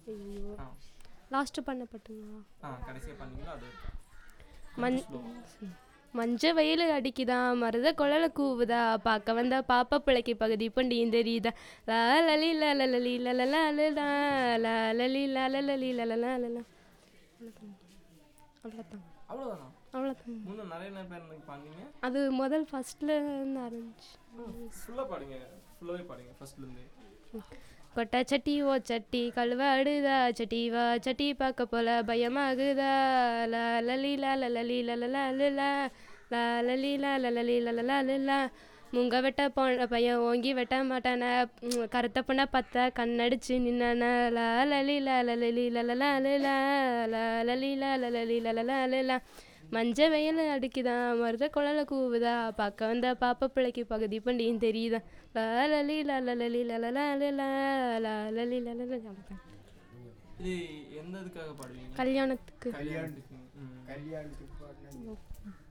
ஐயோ ஆ லாஸ்ட்டு பண்ண பாட்டுங்களா ஆ கடைசியாக பண்ணீங்களா அது மண் மஞ்ச வெயில் அடிக்குதா மருத குழல கூவுதா பார்க்க வந்தா பாப்பா பிள்ளைக்கு பகுதி பண்டியும் தெரியுதா லா லலி லா லலி லலலா லலா லா லலி லா லலி லலலா லலா அவ்வளோதான் அவ்வளோதானா அவ்வளோதான் இன்னும் நிறைய நிறைய பேர் எனக்கு பண்ணீங்க அது முதல் ஃபஸ்ட்டில் இருந்து ஆரம்பிச்சு ஃபுல்லாக பாடுங்க ஃபுல்லாகவே பாடுங்க ஃபர்ஸ்ட்லேருந்து கொட்டை சட்டி ஓ சட்டி கழுவாடுதா சட்டி வா சட்டி பார்க்க போல பயமாகுதா லா லலி லா லலி லலலா லலா லா லலி லா லலி லலலா லலா முங்க வெட்ட போன பையன் ஓங்கி வெட்ட மாட்டானே ம், கருத்த பொண்ணை பார்த்தா கண்ணடிச்சு நின்னான லா லலி லா லலி லலலா லலா லா லலி லா லலி லலலா லலா மஞ்ச வெயில் அடிக்குதான் மருத குழல கூவுதா பார்க்க வந்த பாப்பா பிள்ளைக்கு பகுதி பண்டியும் தெரியுதா லா லலி லா லலி லலலா லலா லா லலி லலலா அவ்வளோதான் இது எந்த இதுக்காக பாடுவீங்க கல்யாணத்துக்கு கல்யாணத்துக்கு ம் கல்யாணத்துக்கு பாடினா